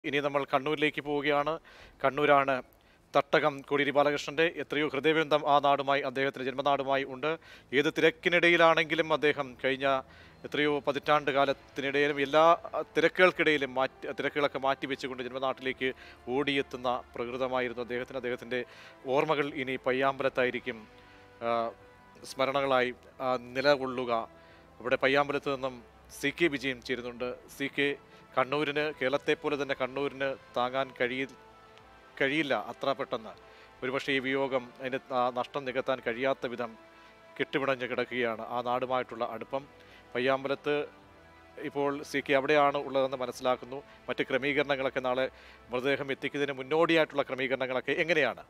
ഇനി നമ്മൾ കണ്ണൂരിലേക്ക് പോവുകയാണ് കണ്ണൂരാണ് തട്ടകം കോടിയേരി ബാലകൃഷ്ണന്റെ എത്രയോ ഹൃദയബന്ധം ആ നാടുമായി അദ്ദേഹത്തിന്റെ ജന്മനാടുമായി ഉണ്ട് ഏത് തിരക്കിനിടയിലാണെങ്കിലും അദ്ദേഹം കഴിഞ്ഞ എത്രയോ പതിറ്റാണ്ട് കാലത്തിനിടയിലും എല്ലാ അഹ്, തിരക്കുകൾക്കിടയിലും മാറ്റി തിരക്കുകളൊക്കെ മാറ്റി വെച്ചുകൊണ്ട് ജന്മനാട്ടിലേക്ക് ഓടിയെത്തുന്ന പ്രകൃതമായിരുന്നു അദ്ദേഹത്തിന് അദ്ദേഹത്തിന്റെ ഓർമ്മകൾ ഇനി പയ്യാമ്പലത്തായിരിക്കും ആ, സ്മരണകളായി ആ, നിലകൊള്ളുക അവിടെ പയ്യാമ്പലത്ത് നിന്നും സി കെ വിജയൻ ചേരുന്നുണ്ട് സി കെ കണ്ണൂരിന് കേരളത്തെ പോലെ തന്നെ കണ്ണൂരിന് താങ്ങാൻ കഴിയി കഴിയില്ല അത്ര പെട്ടെന്ന് ഒരുപക്ഷെ ഈ വിയോഗം അതിൻ്റെ ആ നഷ്ടം നികത്താൻ കഴിയാത്ത വിധം കെട്ടുപിടഞ്ഞ് കിടക്കുകയാണ് ആ നാടുമായിട്ടുള്ള അടുപ്പം പയ്യാമ്പലത്ത് ഇപ്പോൾ സി കെ അവിടെയാണ് ഉള്ളതെന്ന് മനസ്സിലാക്കുന്നു മറ്റ് ക്രമീകരണങ്ങളൊക്കെ നാളെ മൃതദേഹം എത്തിക്കുന്നതിന് മുന്നോടിയായിട്ടുള്ള ക്രമീകരണങ്ങളൊക്കെ എങ്ങനെയാണ്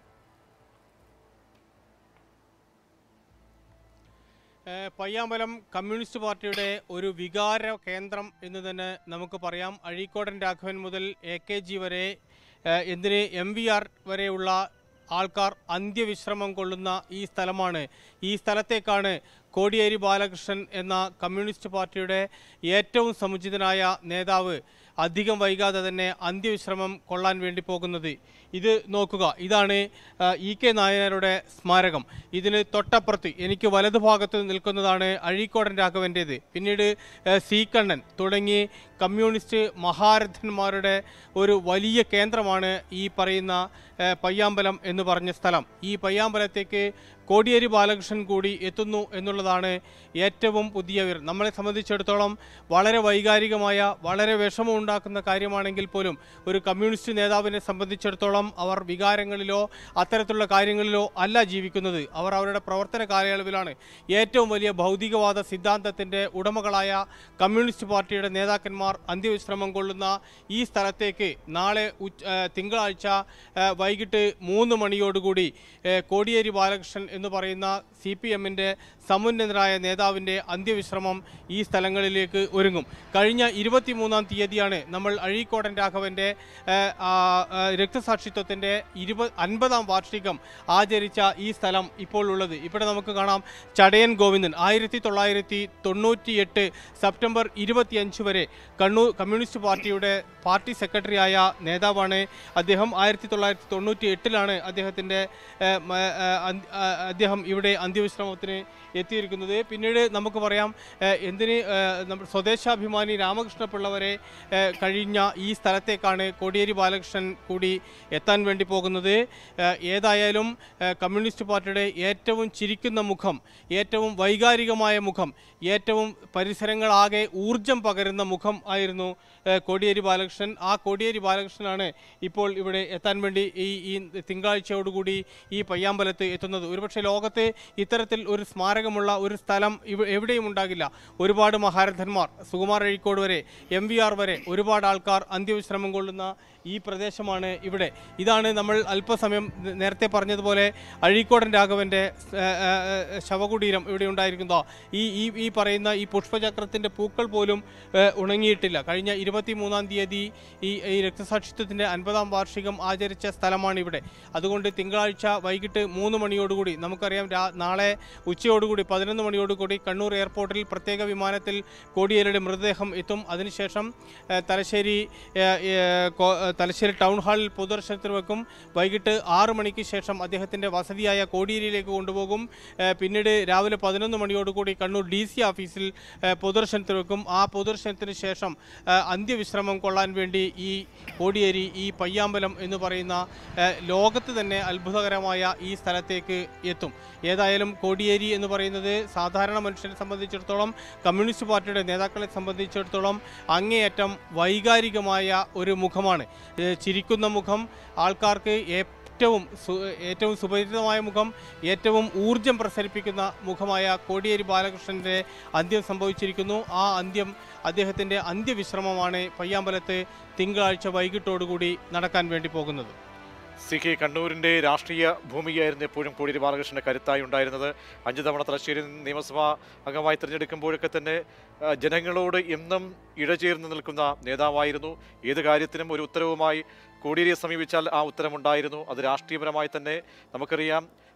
ഏഹ് പയ്യാമ്പലം കമ്മ്യൂണിസ്റ്റ് പാർട്ടിയുടെ ഒരു വികാര കേന്ദ്രം എന്ന് തന്നെ നമുക്ക് പറയാം അഴീക്കോടൻ രാഘവൻ മുതൽ എ കെ ജി വരെ ഏഹ് എന്തിന് എം വി ആർ വരെയുള്ള ആൾക്കാർ അന്ത്യവിശ്രമം കൊള്ളുന്ന ഈ സ്ഥലമാണ് ഈ സ്ഥലത്തേക്കാണ് കോടിയേരി ബാലകൃഷ്ണൻ എന്ന കമ്മ്യൂണിസ്റ്റ് പാർട്ടിയുടെ ഏറ്റവും സമുചിതനായ നേതാവ് അധികം വൈകാതെ തന്നെ അന്ത്യവിശ്രമം കൊള്ളാൻ വേണ്ടി പോകുന്നത് ഇത് നോക്കുക ഇതാണ് ആ, ഇ കെ നായനാരുടെ സ്മാരകം ഇതിന് തൊട്ടപ്പുറത്ത് എനിക്ക് വലതുഭാഗത്ത് നിൽക്കുന്നതാണ് അഴീക്കോടൻ രാഘവൻ്റേത് പിന്നീട് ആ, സി കണ്ണൻ തുടങ്ങി കമ്മ്യൂണിസ്റ്റ് മഹാരഥന്മാരുടെ ഒരു വലിയ കേന്ദ്രമാണ് ഈ പറയുന്ന ആ, പയ്യാമ്പലം എന്ന് പറഞ്ഞ സ്ഥലം ഈ പയ്യാമ്പലത്തേക്ക് കോടിയേരി ബാലകൃഷ്ണൻ കൂടി എത്തുന്നു എന്നുള്ളതാണ് ഏറ്റവും പുതിയ വിവരം നമ്മളെ സംബന്ധിച്ചിടത്തോളം വളരെ വൈകാരികമായ വളരെ വിഷമമുണ്ടാക്കുന്ന കാര്യമാണെങ്കിൽ പോലും ഒരു കമ്മ്യൂണിസ്റ്റ് നേതാവിനെ സംബന്ധിച്ചിടത്തോളം അവർ വികാരങ്ങളിലോ അത്തരത്തിലുള്ള കാര്യങ്ങളിലോ അല്ല ജീവിക്കുന്നത് അവർ അവരുടെ പ്രവർത്തന കാലയളവിലാണ് ഏറ്റവും വലിയ ഭൗതികവാദ സിദ്ധാന്തത്തിൻ്റെ ഉടമകളായ കമ്മ്യൂണിസ്റ്റ് പാർട്ടിയുടെ നേതാക്കന്മാർ അന്ത്യവിശ്രമം കൊള്ളുന്ന ഈ സ്ഥലത്തേക്ക് നാളെ ഉച്ച ആ, തിങ്കളാഴ്ച ആ, വൈകിട്ട് മൂന്ന് മണിയോടുകൂടി ഏ, കോടിയേരി ബാലകൃഷ്ണൻ എന്ന് പറയുന്ന സി പി എമ്മിൻ്റെ സമുന്നതരായ നേതാവിൻ്റെ അന്ത്യവിശ്രമം ഈ സ്ഥലങ്ങളിലേക്ക് ഒരുങ്ങും കഴിഞ്ഞ ഇരുപത്തിമൂന്നാം തീയതിയാണ് നമ്മൾ അഴീക്കോടൻ രാഘവൻ്റെ ഏ, ആ, ആ, രക്തസാക്ഷിത്വത്തിൻ്റെ ഇരുപത് അൻപതാം വാർഷികം ആചരിച്ച ഈ സ്ഥലം ഇപ്പോൾ ഉള്ളത് ഇവിടെ നമുക്ക് കാണാം ചടയൻ ഗോവിന്ദൻ ആയിരത്തി തൊള്ളായിരത്തി തൊണ്ണൂറ്റിയെട്ട് സെപ്റ്റംബർ ഇരുപത്തിയഞ്ച് വരെ കണ്ണൂർ കമ്മ്യൂണിസ്റ്റ് പാർട്ടിയുടെ പാർട്ടി സെക്രട്ടറിയായ നേതാവാണ് അദ്ദേഹം ആയിരത്തി തൊള്ളായിരത്തി തൊണ്ണൂറ്റി എട്ടിലാണ് അദ്ദേഹത്തിൻ്റെ ഏഹ്, മ, ഏഹ്, അന്ത്- ആ, അദ്ദേഹം ഇവിടെ അന്ത്യവിശ്രമത്തിന് എത്തിയിരിക്കുന്നത് പിന്നീട് നമുക്ക് പറയാം ഏഹ്, എന്തിന് ഏഹ്, നമ്മുടെ സ്വദേശാഭിമാനി രാമകൃഷ്ണപിള്ള വരെ ഏഹ്, കഴിഞ്ഞ ഈ സ്ഥലത്തേക്കാണ് കോടിയേരി ബാലകൃഷ്ണൻ കൂടി എത്താൻ വേണ്ടി പോകുന്നത് ഏഹ്, ഏതായാലും ഏഹ്, കമ്മ്യൂണിസ്റ്റ് പാർട്ടിയുടെ ഏറ്റവും ചിരിക്കുന്ന മുഖം ഏറ്റവും വൈകാരികമായ മുഖം ഏറ്റവും പരിസരങ്ങളാകെ ഊർജം പകരുന്ന മുഖം ആയിരുന്നു ഏഹ്, കോടിയേരി ബാലകൃഷ്ണൻ ആ കോടിയേരി ബാലകൃഷ്ണനാണ് ഇപ്പോൾ ഇവിടെ എത്താൻ വേണ്ടി ഈ ഈ തിങ്കളാഴ്ചയോടുകൂടി ഈ പയ്യാമ്പലത്ത് എത്തുന്നത് ഒരുപക്ഷെ ലോകത്ത് ഇത്തരത്തിൽ ഒരു സ്മാരകമുള്ള ഒരു സ്ഥലം ഇവ എവിടെയും ഉണ്ടാകില്ല ഒരുപാട് മഹാരഥന്മാർ സുകുമാർ അഴീക്കോട് വരെ എം വി ആർ വരെ ഒരുപാട് ആൾക്കാർ അന്ത്യവിശ്രമം കൊള്ളുന്ന ഈ പ്രദേശമാണ് ഇവിടെ ഇതാണ് നമ്മൾ അല്പസമയം നേ- നേരത്തെ പറഞ്ഞതുപോലെ അഴീക്കോടൻ രാഘവൻ്റെ ഏഹ്, ഏഹ്, ശവകുടീരം ഇവിടെ ഉണ്ടായിരിക്കുന്നതോ ഈ ഈ ഈ പറയുന്ന ഈ പുഷ്പചക്രത്തിൻ്റെ പൂക്കൾ പോലും ഏഹ്, ഉണങ്ങിയിട്ടില്ല കഴിഞ്ഞ ഇരുപത്തി മൂന്നാം തീയതി ഈ ഈ രക്തസാക്ഷിത്വത്തിൻ്റെ അൻപതാം വാർഷികം ആചരിച്ച സ്ഥലമാണ് ഇവിടെ അതുകൊണ്ട് തിങ്കളാഴ്ച വൈകിട്ട് മൂന്ന് മണിയോടുകൂടി നമുക്കറിയാം രാ നാളെ ഉച്ചയോടുകൂടി പതിനൊന്ന് മണിയോടുകൂടി കണ്ണൂർ എയർപോർട്ടിൽ പ്രത്യേക വിമാനത്തിൽ കോടിയേരിയുടെ മൃതദേഹം എത്തും അതിനുശേഷം ഏഹ്, തലശ്ശേരി ഏഹ്, ഏഹ്, കോ- ഏഹ്, തലശ്ശേരി ടൗൺ ഹാളിൽ പൊതുദർശനത്തിന് വെക്കും വൈകിട്ട് ആറ് മണിക്ക് ശേഷം അദ്ദേഹത്തിൻ്റെ വസതിയായ കോടിയേരിയിലേക്ക് കൊണ്ടുപോകും ഏഹ്, പിന്നീട് രാവിലെ പതിനൊന്ന് മണിയോടുകൂടി കണ്ണൂർ ഡി സി ഓഫീസിൽ ഏഹ്, പൊതുദർശനത്തിന് വെക്കും ആ പൊതുദർശനത്തിന് ശേഷം ഏഹ്, അന്ത്യവിശ്രമം കൊള്ളാൻ വേണ്ടി ഈ കോടിയേരി ഈ പയ്യാമ്പലം എന്ന് പറയുന്ന ഏഹ്, ലോകത്ത് തന്നെ അത്ഭുതകരമായ ഈ സ്ഥലത്തേക്ക് എത്തും ഏതായാലും കോടിയേരി എന്ന് പറയുന്നത് സാധാരണ മനുഷ്യനെ സംബന്ധിച്ചിടത്തോളം കമ്മ്യൂണിസ്റ്റ് പാർട്ടിയുടെ നേതാക്കളെ സംബന്ധിച്ചിടത്തോളം അങ്ങേയറ്റം വൈകാരികമായ ഒരു മുഖമാണ് ഏഹ്, ചിരിക്കുന്ന മുഖം ആൾക്കാർക്ക് ഏറ്റവും സു ഏറ്റവും സുപരിചിതമായ മുഖം ഏറ്റവും ഊർജം പ്രസരിപ്പിക്കുന്ന മുഖമായ കോടിയേരി ബാലകൃഷ്ണൻ്റെ അന്ത്യം സംഭവിച്ചിരിക്കുന്നു ആ അന്ത്യം അദ്ദേഹത്തിൻ്റെ അന്ത്യവിശ്രമമാണ് പയ്യാമ്പലത്ത് തിങ്കളാഴ്ച വൈകിട്ടോടുകൂടി നടക്കാൻ വേണ്ടി പോകുന്നത് സി കെ കണ്ണൂരിന്റെ രാഷ്ട്രീയ ഭൂമികയായിരുന്നു എപ്പോഴും കോടിയേരി ബാലകൃഷ്ണന്റെ കരുത്തായി ഉണ്ടായിരുന്നത് അഞ്ച് തവണ തലശ്ശേരി നിയമസഭാ അംഗമായി തിരഞ്ഞെടുക്കുമ്പോഴൊക്കെ തന്നെ ആ, ജനങ്ങളോട് എന്നും ഇഴചേർന്ന് നിൽക്കുന്ന നേതാവായിരുന്നു ഏത് കാര്യത്തിനും ഒരു ഉത്തരവുമായി കോടിയേരിയെ സമീപിച്ചാൽ ആ ഉത്തരമുണ്ടായിരുന്നു അത് രാഷ്ട്രീയപരമായി തന്നെ നമുക്കറിയാം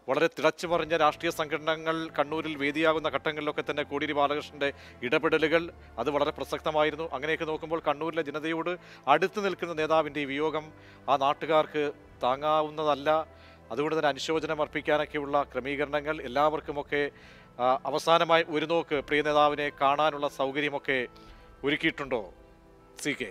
വളരെ തിളച്ചു മറിഞ്ഞ രാഷ്ട്രീയ സംഘടനകൾ കണ്ണൂരിൽ വേദിയാകുന്ന ഘട്ടങ്ങളിലൊക്കെ തന്നെ കോടിയേരി ബാലകൃഷ്ണന്റെ ഇടപെടലുകൾ അത് വളരെ പ്രസക്തമായിരുന്നു അങ്ങനെയൊക്കെ നോക്കുമ്പോൾ കണ്ണൂരിലെ ജനതയോട് അടുത്ത് നിൽക്കുന്ന നേതാവിൻ്റെ ഈ വിയോഗം ആ നാട്ടുകാർക്ക് താങ്ങാവുന്നതല്ല അതുകൊണ്ട് തന്നെ അനുശോചനം അർപ്പിക്കാനൊക്കെയുള്ള ക്രമീകരണങ്ങൾ എല്ലാവർക്കുമൊക്കെ ആ, അവസാനമായി ഒരു നോക്ക് പ്രിയ നേതാവിനെ കാണാനുള്ള സൗകര്യമൊക്കെ ഒരുക്കിയിട്ടുണ്ടോ സി കെ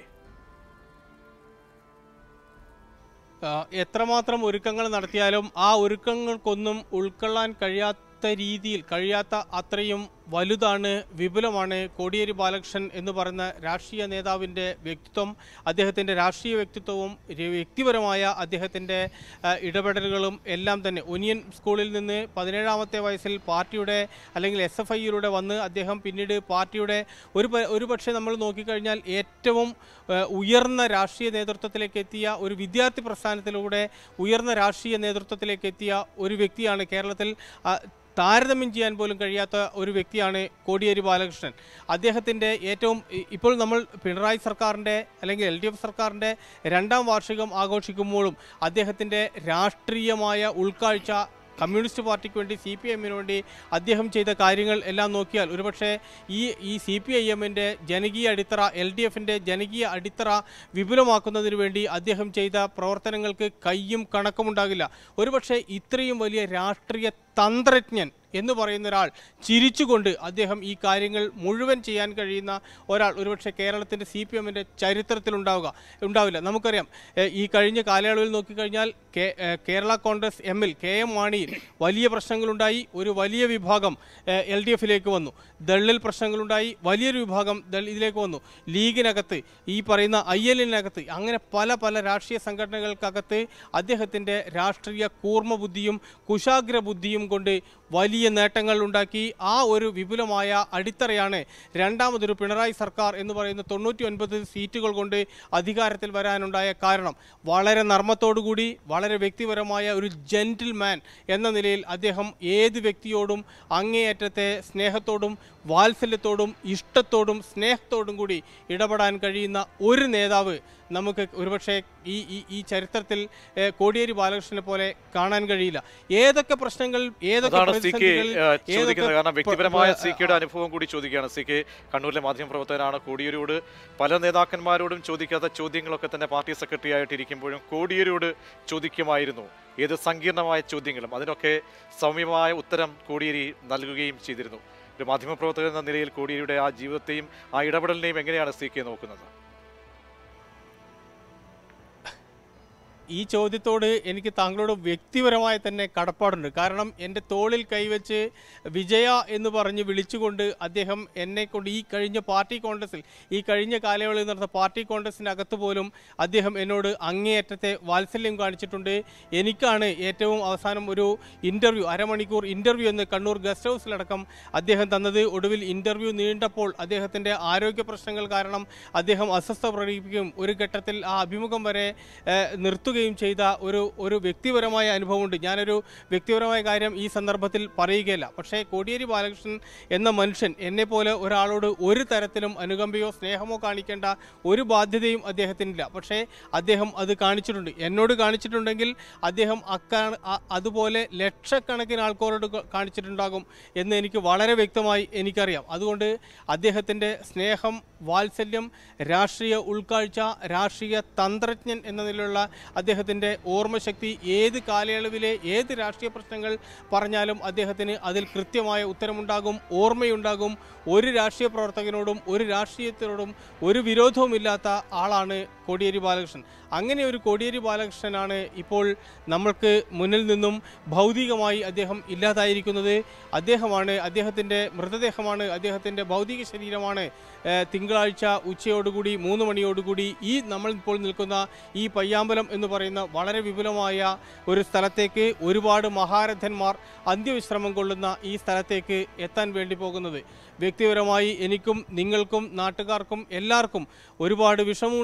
ആ, എത്രമാത്രം ഒരുക്കങ്ങൾ നടത്തിയാലും ആ ഒരുക്കങ്ങൾക്കൊന്നും ഉൾക്കൊള്ളാൻ കഴിയാത്ത രീതിയിൽ കഴിയാത്ത അത്രയും വലുതാണ് വിപുലമാണ് കോടിയേരി ബാലകൃഷ്ണൻ എന്ന് പറയുന്ന രാഷ്ട്രീയ നേതാവിൻ്റെ വ്യക്തിത്വം അദ്ദേഹത്തിൻ്റെ രാഷ്ട്രീയ വ്യക്തിത്വവും ര- വ്യക്തിപരമായ അദ്ദേഹത്തിൻ്റെ ആ, ഇടപെടലുകളും എല്ലാം തന്നെ ഒനിയൻ സ്കൂളിൽ നിന്ന് പതിനേഴാമത്തെ വയസ്സിൽ പാർട്ടിയുടെ അല്ലെങ്കിൽ എസ് എഫ് ഐയിലൂടെ വന്ന് അദ്ദേഹം പിന്നീട് പാർട്ടിയുടെ ഒരു പ- ഒരു പക്ഷേ നമ്മൾ നോക്കിക്കഴിഞ്ഞാൽ ഏറ്റവും ആ, ഉയർന്ന രാഷ്ട്രീയ നേതൃത്വത്തിലേക്ക് എത്തിയ ഒരു വിദ്യാർത്ഥി പ്രസ്ഥാനത്തിലൂടെ ഉയർന്ന രാഷ്ട്രീയ നേതൃത്വത്തിലേക്ക് എത്തിയ ഒരു വ്യക്തിയാണ് കേരളത്തിൽ ആ, താരതമ്യം ചെയ്യാൻ പോലും കഴിയാത്ത ഒരു വ്യക്തിയാണ് കോടിയേരി ബാലകൃഷ്ണൻ അദ്ദേഹത്തിൻ്റെ ഏറ്റവും ഇ- ഇപ്പോൾ നമ്മൾ പിണറായി സർക്കാരിൻ്റെ അല്ലെങ്കിൽ എൽ ഡി എഫ് സർക്കാരിൻ്റെ രണ്ടാം വാർഷികം ആഘോഷിക്കുമ്പോഴും അദ്ദേഹത്തിൻ്റെ രാഷ്ട്രീയമായ ഉൾക്കാഴ്ച കമ്മ്യൂണിസ്റ്റ് പാർട്ടിക്ക് വേണ്ടി സി പി എമ്മിന് വേണ്ടി അദ്ദേഹം ചെയ്ത കാര്യങ്ങൾ എല്ലാം നോക്കിയാൽ ഒരുപക്ഷെ ഈ ഈ സി പി ഐ എമ്മിൻ്റെ ജനകീയ അടിത്തറ എൽ ഡി എഫിൻ്റെ ജനകീയ അടിത്തറ വിപുലമാക്കുന്നതിന് വേണ്ടി അദ്ദേഹം ചെയ്ത പ്രവർത്തനങ്ങൾക്ക് കയ്യും കണക്കുമുണ്ടാകില്ല ഒരുപക്ഷെ ഇത്രയും വലിയ രാഷ്ട്രീയ തന്ത്രജ്ഞൻ എന്ന് പറയുന്ന ഒരാൾ ചിരിച്ചുകൊണ്ട് അദ്ദേഹം ഈ കാര്യങ്ങൾ മുഴുവൻ ചെയ്യാൻ കഴിയുന്ന ഒരാൾ ഒരുപക്ഷെ കേരളത്തിൻ്റെ സി പി എമ്മിൻ്റെ ചരിത്രത്തിലുണ്ടാവുക ഉണ്ടാവില്ല നമുക്കറിയാം ഏഹ് ഈ കഴിഞ്ഞ കാലയളവിൽ നോക്കിക്കഴിഞ്ഞാൽ കേ ഏഹ് കേരള കോൺഗ്രസ് എമ്മിൽ കെ എം മാണിയിൽ വലിയ പ്രശ്നങ്ങളുണ്ടായി ഒരു വലിയ വിഭാഗം എൽ ഡി എഫിലേക്ക് വന്നു ദളിൽ പ്രശ്നങ്ങളുണ്ടായി വലിയൊരു വിഭാഗം ദൾ ഇതിലേക്ക് വന്നു ലീഗിനകത്ത് ഈ പറയുന്ന ഐ എല്ലിനകത്ത് അങ്ങനെ പല പല രാഷ്ട്രീയ സംഘടനകൾക്കകത്ത് അദ്ദേഹത്തിൻ്റെ രാഷ്ട്രീയ കൂർമ്മ ബുദ്ധിയും കുശാഗ്ര ബുദ്ധിയും കൊണ്ട് വലിയ നേട്ടങ്ങൾ ഉണ്ടാക്കി ആ ഒരു വിപുലമായ അടിത്തറയാണ് രണ്ടാമതൊരു പിണറായി സർക്കാർ എന്ന് പറയുന്ന തൊണ്ണൂറ്റി ഒൻപത് സീറ്റുകൾ കൊണ്ട് അധികാരത്തിൽ വരാനുണ്ടായ കാരണം വളരെ നർമ്മത്തോടുകൂടി വളരെ വ്യക്തിപരമായ ഒരു ജെന്റിൽമാൻ എന്ന നിലയിൽ അദ്ദേഹം ഏത് വ്യക്തിയോടും അങ്ങേയറ്റത്തെ സ്നേഹത്തോടും വാത്സല്യത്തോടും ഇഷ്ടത്തോടും സ്നേഹത്തോടും കൂടി ഇടപെടാൻ കഴിയുന്ന ഒരു നേതാവ് നമുക്ക് ഒരുപക്ഷെ ഈ ഈ ഈ ചരിത്രത്തിൽ ഏഹ്, കോടിയേരി ബാലകൃഷ്ണനെ പോലെ കാണാൻ കഴിയില്ല ഏതൊക്കെ പ്രശ്നങ്ങൾ ഏതൊക്കെ അതാണ് സി കെ പ്രതിസന്ധികൾ, ചോദിക്കുന്നത് ഏതൊക്കെ കാരണം വ്യക്തിപരമായ പ്ര- സി കെയുടെ അനുഭവം കൂടി ചോദിക്കുകയാണ് സി കെ കണ്ണൂരിലെ മാധ്യമപ്രവർത്തകനാണ് കോടിയേരിയോട് പല നേതാക്കന്മാരോടും ചോദിക്കാത്ത ചോദ്യങ്ങളൊക്കെ തന്നെ പാർട്ടി സെക്രട്ടറി ആയിട്ടിരിക്കുമ്പോഴും കോടിയേരിയോട് ചോദിക്കുമായിരുന്നു ഏത് സങ്കീർണമായ ചോദ്യങ്ങളും അതിനൊക്കെ സൗമ്യമായ ഉത്തരം കോടിയേരി നൽകുകയും ചെയ്തിരുന്നു ഒരു മാധ്യമപ്രവർത്തകൻ എന്ന നിലയിൽ കോടിയേരിയുടെ ആ ജീവിതത്തെയും ആ ഇടപെടലിനെയും എങ്ങനെയാണ് സി കെ നോക്കുന്നത് ഈ ചോദ്യത്തോട് എനിക്ക് താങ്കളോട് വ്യക്തിപരമായി തന്നെ കടപ്പാടുണ്ട് കാരണം എൻ്റെ തോളിൽ കൈവച്ച് വിജയ എന്ന് പറഞ്ഞ് വിളിച്ചുകൊണ്ട് അദ്ദേഹം എന്നെ കൊണ്ട് ഈ കഴിഞ്ഞ പാർട്ടി കോൺഗ്രസിൽ ഈ കഴിഞ്ഞ കാലയളവിൽ നടന്ന പാർട്ടി കോൺഗ്രസിനകത്ത് പോലും അദ്ദേഹം എന്നോട് അങ്ങേയറ്റത്തെ വാത്സല്യം കാണിച്ചിട്ടുണ്ട് എനിക്കാണ് ഏറ്റവും അവസാനം ഒരു ഇൻ്റർവ്യൂ അരമണിക്കൂർ ഇൻ്റർവ്യൂ എന്ന് കണ്ണൂർ ഗസ്റ്റ് ഹൗസിലടക്കം അദ്ദേഹം തന്നത് ഒടുവിൽ ഇൻ്റർവ്യൂ നീണ്ടപ്പോൾ അദ്ദേഹത്തിൻ്റെ ആരോഗ്യ പ്രശ്നങ്ങൾ കാരണം അദ്ദേഹം അസ്വസ്ഥ പ്രകടിപ്പിക്കുകയും ഒരു ഘട്ടത്തിൽ ആ അഭിമുഖം വരെ ഏഹ്, നിർത്തുകയും ചെയ്ത ഒരു ഒരു വ്യക്തിപരമായ അനുഭവമുണ്ട് ഞാനൊരു വ്യക്തിപരമായ കാര്യം ഈ സന്ദർഭത്തിൽ പറയുകയല്ല പക്ഷേ കോടിയേരി ബാലകൃഷ്ണൻ എന്ന മനുഷ്യൻ എന്നെപ്പോലെ ഒരാളോട് ഒരു തരത്തിലും അനുകമ്പയോ സ്നേഹമോ കാണിക്കേണ്ട ഒരു ബാധ്യതയും അദ്ദേഹത്തിനില്ല പക്ഷേ അദ്ദേഹം അത് കാണിച്ചിട്ടുണ്ട് എന്നോട് കാണിച്ചിട്ടുണ്ടെങ്കിൽ അദ്ദേഹം അക്കാ അ- അതുപോലെ ലക്ഷക്കണക്കിന് ആൾക്കാരോട് ക- കാണിച്ചിട്ടുണ്ടാകും എന്ന് എനിക്ക് വളരെ വ്യക്തമായി എനിക്കറിയാം അതുകൊണ്ട് അദ്ദേഹത്തിൻ്റെ സ്നേഹം വാത്സല്യം രാഷ്ട്രീയ ഉൾക്കാഴ്ച രാഷ്ട്രീയ തന്ത്രജ്ഞൻ എന്ന നിലയിലുള്ള അദ്ദേഹത്തിൻ്റെ ഓർമ്മശക്തി ഏത് കാലയളവിലെ ഏത് രാഷ്ട്രീയ പ്രശ്നങ്ങൾ പറഞ്ഞാലും അദ്ദേഹത്തിന് അതിൽ കൃത്യമായ ഉത്തരമുണ്ടാകും ഓർമ്മയുണ്ടാകും ഒരു രാഷ്ട്രീയ പ്രവർത്തകനോടും ഒരു രാഷ്ട്രീയത്തിനോടും ഒരു വിരോധവുമില്ലാത്ത ആളാണ് കോടിയേരി ബാലകൃഷ്ണൻ അങ്ങനെ ഒരു കോടിയേരി ബാലകൃഷ്ണനാണ് ഇപ്പോൾ നമ്മൾക്ക് മുന്നിൽ നിന്നും ഭൗതികമായി അദ്ദേഹം ഇല്ലാതായിരിക്കുന്നത് അദ്ദേഹമാണ് അദ്ദേഹത്തിൻ്റെ മൃതദേഹമാണ് അദ്ദേഹത്തിൻ്റെ ഭൗതിക ശരീരമാണ് ഏഹ്, തിങ്കളാഴ്ച ഉച്ചയോടുകൂടി മൂന്ന് മണിയോടുകൂടി ഈ നമ്മൾ ഇപ്പോൾ നിൽക്കുന്ന ഈ പയ്യാമ്പലം എന്ന് പറയുന്ന വളരെ വിപുലമായ ഒരു സ്ഥലത്തേക്ക് ഒരുപാട് മഹാരഥന്മാർ അന്ത്യവിശ്രമം കൊള്ളുന്ന ഈ സ്ഥലത്തേക്ക് എത്താൻ വേണ്ടി പോകുന്നത് വ്യക്തിപരമായി എനിക്കും നിങ്ങൾക്കും നാട്ടുകാർക്കും എല്ലാവർക്കും ഒരുപാട് വിഷമമുണ്ടാകുന്ന കാര്യം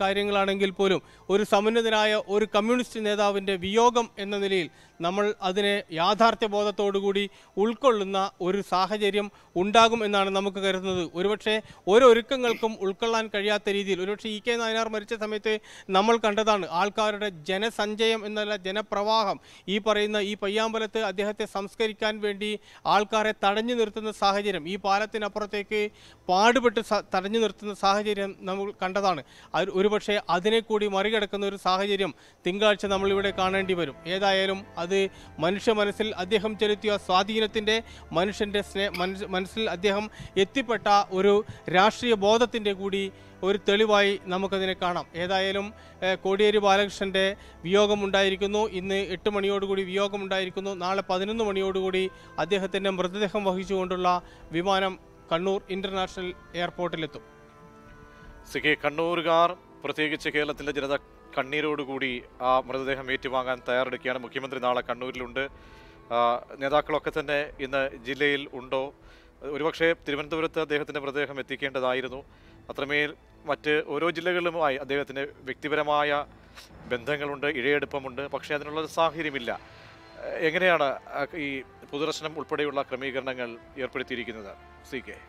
കാര്യങ്ങളാണെങ്കിൽ പോലും ഒരു സമുന്നതനായ ഒരു കമ്മ്യൂണിസ്റ്റ് നേതാവിൻ്റെ വിയോഗം എന്ന നിലയിൽ നമ്മൾ അതിനെ യാഥാർത്ഥ്യ ബോധത്തോടുകൂടി ഉൾക്കൊള്ളുന്ന ഒരു സാഹചര്യം ഉണ്ടാകും എന്നാണ് നമുക്ക് കരുതുന്നത് ഒരുപക്ഷെ ഓരോ ഒരുക്കങ്ങൾക്കും ഉൾക്കൊള്ളാൻ കഴിയാത്ത രീതിയിൽ ഒരുപക്ഷെ ഇ കെ നായനാർ മരിച്ച സമയത്ത് നമ്മൾ കണ്ടതാണ് ആൾക്കാരുടെ ജനസഞ്ചയം എന്നല്ല ജനപ്രവാഹം ഈ പറയുന്ന ഈ പയ്യാമ്പലത്ത് അദ്ദേഹത്തെ സംസ്കരിക്കാൻ വേണ്ടി ആൾക്കാരെ തടഞ്ഞു നിർത്തുന്ന സാഹചര്യം ഈ പാലത്തിനപ്പുറത്തേക്ക് പാടുപെട്ട് സ- തടഞ്ഞു നിർത്തുന്ന സാഹചര്യം നമ്മൾ കണ്ടതാണ് അത് ഒരുപക്ഷെ അതിനെ കൂടി മറികടക്കുന്ന ഒരു സാഹചര്യം തിങ്കളാഴ്ച നമ്മളിവിടെ കാണേണ്ടി വരും ഏതായാലും അത് മനുഷ്യ മനസ്സിൽ അദ്ദേഹം ചെലുത്തിയ സ്വാധീനത്തിൻ്റെ മനുഷ്യൻ്റെ സ്നേ മനസ്സ് മനസ്സിൽ അദ്ദേഹം എത്തിപ്പെട്ട ഒരു രാഷ്ട്രീയ ബോധത്തിൻ്റെ കൂടി ഒരു തെളിവായി നമുക്കതിനെ കാണാം ഏതായാലും ഏഹ്, കോടിയേരി ബാലകൃഷ്ണൻ്റെ വിയോഗമുണ്ടായിരിക്കുന്നു ഇന്ന് എട്ട് മണിയോടുകൂടി വിയോഗമുണ്ടായിരിക്കുന്നു നാളെ പതിനൊന്ന് മണിയോടുകൂടി അദ്ദേഹത്തിൻ്റെ മൃതദേഹം വഹിച്ചുകൊണ്ടുള്ള വിമാനം കണ്ണൂർ ഇൻ്റർനാഷണൽ എയർപോർട്ടിലെത്തും സി കെ കണ്ണൂരുകാർ പ്രത്യേകിച്ച് കേരളത്തിലെ ജനത കണ്ണീരോടുകൂടി ആ മൃതദേഹം ഏറ്റുവാങ്ങാൻ തയ്യാറെടുക്കുകയാണ് മുഖ്യമന്ത്രി നാളെ കണ്ണൂരിലുണ്ട് ആ, നേതാക്കളൊക്കെ തന്നെ ഇന്ന് ജില്ലയിൽ ഉണ്ടോ ഒരുപക്ഷെ തിരുവനന്തപുരത്ത് അദ്ദേഹത്തിൻ്റെ മൃതദേഹം എത്തിക്കേണ്ടതായിരുന്നു അത്രമേൽ മറ്റ് ഓരോ ജില്ലകളിലുമായി അദ്ദേഹത്തിന് വ്യക്തിപരമായ ബന്ധങ്ങളുണ്ട് ഇഴയെടുപ്പമുണ്ട് പക്ഷേ അതിനുള്ള ഒരു സാഹചര്യമില്ല ഏഹ് എങ്ങനെയാണ് ആ, ഈ പൊതുദർശനം ഉൾപ്പെടെയുള്ള ക്രമീകരണങ്ങൾ ഏർപ്പെടുത്തിയിരിക്കുന്നത് സി കെ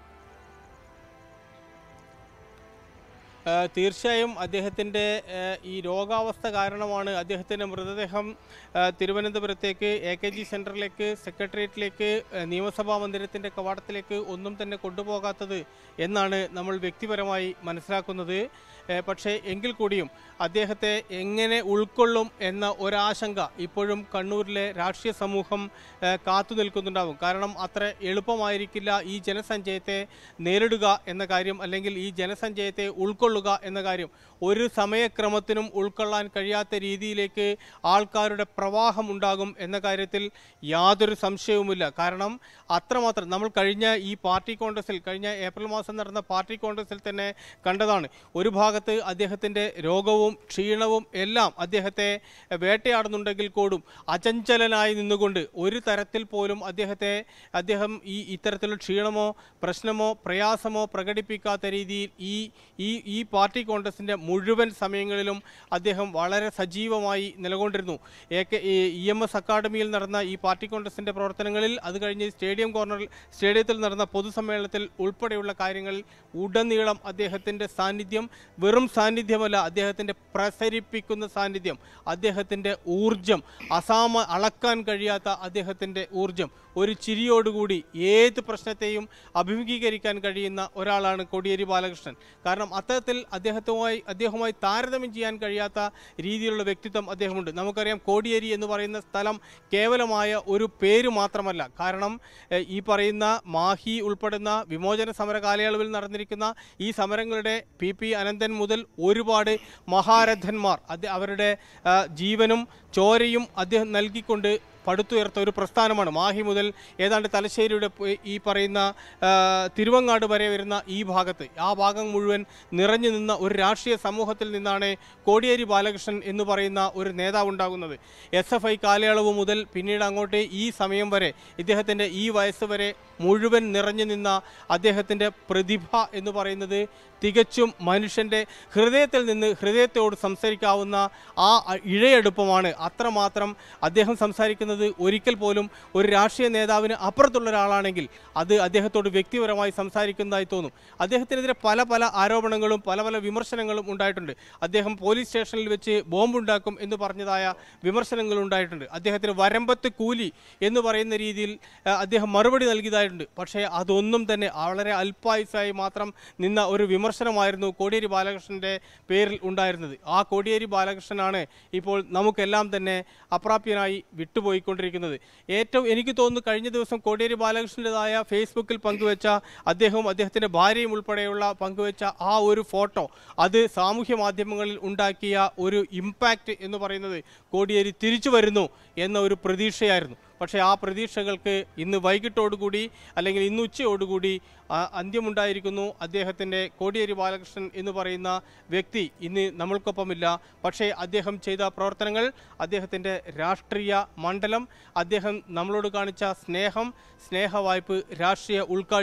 ആ, തീർച്ചയായും അദ്ദേഹത്തിൻ്റെ ആ, ഈ രോഗാവസ്ഥ കാരണമാണ് അദ്ദേഹത്തിൻ്റെ മൃതദേഹം ആ, തിരുവനന്തപുരത്തേക്ക് എ കെ ജി സെൻറ്ററിലേക്ക് സെക്രട്ടേറിയറ്റിലേക്ക് ആ, നിയമസഭാ മന്ദിരത്തിൻ്റെ കവാടത്തിലേക്ക് ഒന്നും തന്നെ കൊണ്ടുപോകാത്തത് എന്നാണ് നമ്മൾ വ്യക്തിപരമായി മനസ്സിലാക്കുന്നത് ഏ, പക്ഷേ എങ്കിൽ കൂടിയും അദ്ദേഹത്തെ എങ്ങനെ ഉൾക്കൊള്ളും എന്ന ഒരാശങ്ക ഇപ്പോഴും കണ്ണൂരിലെ രാഷ്ട്രീയ സമൂഹം ഏ, കാത്തു നിൽക്കുന്നുണ്ടാവും കാരണം അത്ര എളുപ്പമായിരിക്കില്ല ഈ ജനസഞ്ചയത്തെ നേരിടുക എന്ന കാര്യം അല്ലെങ്കിൽ ഈ ജനസഞ്ചയത്തെ ഉൾക്കൊള്ളുക എന്ന കാര്യം ഒരു സമയക്രമത്തിനും ഉൾക്കൊള്ളാൻ കഴിയാത്ത രീതിയിലേക്ക് ആൾക്കാരുടെ പ്രവാഹം ഉണ്ടാകും എന്ന കാര്യത്തിൽ യാതൊരു സംശയവുമില്ല കാരണം അത്രമാത്രം നമ്മൾ കഴിഞ്ഞ ഈ പാർട്ടി കോൺഗ്രസിൽ കഴിഞ്ഞ ഏപ്രിൽ മാസം നടന്ന പാർട്ടി കോൺഗ്രസിൽ തന്നെ കണ്ടതാണ് ഒരു ഭാഗത്ത് അദ്ദേഹത്തിൻ്റെ രോഗവും ക്ഷീണവും എല്ലാം അദ്ദേഹത്തെ വേട്ടയാടുന്നുണ്ടെങ്കിൽ കൂടും അചഞ്ചലനായി നിന്നുകൊണ്ട് ഒരു തരത്തിൽ പോലും അദ്ദേഹത്തെ അദ്ദേഹം ഈ ഇത്തരത്തിലുള്ള ക്ഷീണമോ പ്രശ്നമോ പ്രയാസമോ പ്രകടിപ്പിക്കാത്ത രീതിയിൽ ഈ ഈ ഈ പാർട്ടി കോൺഗ്രസിൻ്റെ മുഴുവൻ സമയങ്ങളിലും അദ്ദേഹം വളരെ സജീവമായി നിലകൊണ്ടിരുന്നു A K E M S അക്കാഡമിയിൽ നടന്ന ഈ പാർട്ടി കോൺഗ്രസിൻ്റെ പ്രവർത്തനങ്ങളിൽ അത് കഴിഞ്ഞ് സ്റ്റേഡിയം കോർണറിൽ സ്റ്റേഡിയത്തിൽ നടന്ന പൊതുസമ്മേളനത്തിൽ ഉൾപ്പെടെയുള്ള കാര്യങ്ങളിൽ ഉടനീളം അദ്ദേഹത്തിൻ്റെ സാന്നിധ്യം വെറും സാന്നിധ്യമല്ല അദ്ദേഹത്തിൻ്റെ പ്രസരിപ്പിക്കുന്ന സാന്നിധ്യം അദ്ദേഹത്തിൻ്റെ ഊർജം അസാമ അളക്കാൻ കഴിയാത്ത അദ്ദേഹത്തിൻ്റെ ഊർജം ഒരു ചിരിയോടുകൂടി ഏത് പ്രശ്നത്തെയും അഭിമുഖീകരിക്കാൻ കഴിയുന്ന ഒരാളാണ് കോടിയേരി ബാലകൃഷ്ണൻ കാരണം അത്തരത്തിൽ അദ്ദേഹത്തുമായി അദ്ദേഹവുമായി താരതമ്യം ചെയ്യാൻ കഴിയാത്ത രീതിയിലുള്ള വ്യക്തിത്വം അദ്ദേഹമുണ്ട് നമുക്കറിയാം കോടിയേരി എന്ന് പറയുന്ന സ്ഥലം കേവലമായ ഒരു പേര് മാത്രമല്ല കാരണം എഹ്, ഈ പറയുന്ന മാഹി ഉൾപ്പെടുന്ന വിമോചന സമര കാലയളവിൽ നടന്നിരിക്കുന്ന ഈ സമരങ്ങളുടെ പി പി അനന്തൻ മുതൽ ഒരുപാട് മഹാരഥന്മാർ അത് അവരുടെ ആ, ജീവനും ചോരയും അദ്ദേഹം നൽകിക്കൊണ്ട് പടുത്തുയർത്ത ഒരു പ്രസ്ഥാനമാണ് മാഹി മുതൽ ഏതാണ്ട് തലശ്ശേരിയുടെ പ് ഈ പറയുന്ന ആ, തിരുവങ്ങാട് വരെ വരുന്ന ഈ ഭാഗത്ത് ആ ഭാഗം മുഴുവൻ നിറഞ്ഞു നിന്ന ഒരു രാഷ്ട്രീയ സമൂഹത്തിൽ നിന്നാണ് കോടിയേരി ബാലകൃഷ്ണൻ എന്ന് പറയുന്ന ഒരു നേതാവ് ഉണ്ടാകുന്നത് എസ് എഫ് ഐ കാലയളവ് മുതൽ പിന്നീട് അങ്ങോട്ട് ഈ സമയം വരെ ഇദ്ദേഹത്തിൻ്റെ ഈ വയസ്സ് വരെ മുഴുവൻ നിറഞ്ഞു നിന്ന അദ്ദേഹത്തിൻ്റെ പ്രതിഭ എന്ന് പറയുന്നത് തികച്ചും മനുഷ്യൻ്റെ ഹൃദയത്തിൽ നിന്ന് ഹൃദയത്തോട് സംസാരിക്കാവുന്ന ആ ഇഴയെടുപ്പമാണ് അത്രമാത്രം അദ്ദേഹം സംസാരിക്കുന്നത് ഒരിക്കൽ പോലും ഒരു രാഷ്ട്രീയ നേതാവിന് അപ്പുറത്തുള്ള ഒരാളാണെങ്കിൽ അത് അദ്ദേഹത്തോട് വ്യക്തിപരമായി സംസാരിക്കുന്നതായി തോന്നും അദ്ദേഹത്തിനെതിരെ പല പല ആരോപണങ്ങളും പല പല വിമർശനങ്ങളും ഉണ്ടായിട്ടുണ്ട് അദ്ദേഹം പോലീസ് സ്റ്റേഷനിൽ വെച്ച് ബോംബുണ്ടാക്കും എന്ന് പറഞ്ഞതായ വിമർശനങ്ങൾ ഉണ്ടായിട്ടുണ്ട് അദ്ദേഹത്തിന് വരമ്പത്ത് കൂലി എന്ന് പറയുന്ന രീതിയിൽ ആ, അദ്ദേഹം മറുപടി നൽകിയതായിട്ടുണ്ട് പക്ഷേ അതൊന്നും തന്നെ വളരെ അല്പായുസായി മാത്രം നിന്ന ഒരു വിമർശനമായിരുന്നു കോടിയേരി ബാലകൃഷ്ണൻ്റെ പേരിൽ ഉണ്ടായിരുന്നത് ആ കോടിയേരി ബാലകൃഷ്ണനാണ് ഇപ്പോൾ നമുക്കെല്ലാം തന്നെ അപ്രാപ്യനായി വിട്ടുപോയിക്കൊണ്ടിരിക്കുന്നത് ഏറ്റവും എനിക്ക് തോന്നുന്നു കഴിഞ്ഞ ദിവസം കോടിയേരി ബാലകൃഷ്ണൻ്റെതായ ഫേസ്ബുക്കിൽ പങ്കുവെച്ച അദ്ദേഹവും അദ്ദേഹത്തിൻ്റെ ഭാര്യയും ഉൾപ്പെടെയുള്ള പങ്കുവെച്ച ആ ഒരു ഫോട്ടോ അത് സാമൂഹ്യ മാധ്യമങ്ങളിൽ ഉണ്ടാക്കിയ ഒരു ഇമ്പാക്റ്റ് എന്ന് പറയുന്നത് കോടിയേരി തിരിച്ചു വരുന്നു എന്ന ഒരു പ്രതീക്ഷയായിരുന്നു പക്ഷേ ആ പ്രതീക്ഷകൾക്ക് ഇന്ന് വൈകിട്ടോടുകൂടി അല്ലെങ്കിൽ ഇന്ന് ഉച്ചയോടുകൂടി ആ, അന്ത്യമുണ്ടായിരിക്കുന്നു അദ്ദേഹത്തിൻ്റെ കോടിയേരി ബാലകൃഷ്ണൻ എന്ന് പറയുന്ന വ്യക്തി ഇന്ന് നമ്മൾക്കൊപ്പമില്ല പക്ഷേ അദ്ദേഹം ചെയ്ത പ്രവർത്തനങ്ങൾ അദ്ദേഹത്തിൻ്റെ രാഷ്ട്രീയ മണ്ഡലം അദ്ദേഹം നമ്മളോട് കാണിച്ച സ്നേഹം സ്നേഹവായ്പ് രാഷ്ട്രീയ ഉൾക്കാഴ്ച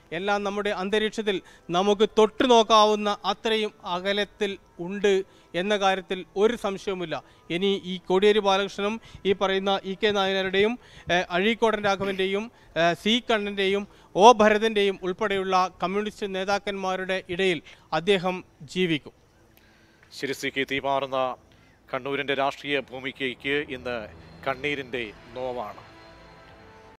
എല്ലാം നമ്മുടെ അന്തരീക്ഷത്തിൽ നമുക്ക് തൊട്ടു നോക്കാവുന്ന അത്രയും അകലത്തിൽ ഉണ്ട് എന്ന കാര്യത്തിൽ ഒരു സംശയവുമില്ല ഇനി ഈ കോടിയേരി ബാലകൃഷ്ണനും ഈ പറയുന്ന ഇ കെ നായനാരുടെയും ഏഹ്, അഴീക്കോടൻ രാഘവൻ്റെയും ഏഹ്, സി കണ്ണൻ്റെയും ഒ ഭരതൻ്റെയും ഉൾപ്പെടെയുള്ള കമ്മ്യൂണിസ്റ്റ് നേതാക്കന്മാരുടെ ഇടയിൽ അദ്ദേഹം ജീവിക്കും ശിരസിക്ക് തീമാറുന്ന കണ്ണൂരിൻ്റെ രാഷ്ട്രീയ ഭൂമികയ്ക്ക് ഇന്ന് കണ്ണീരിൻ്റെ നോവാണ്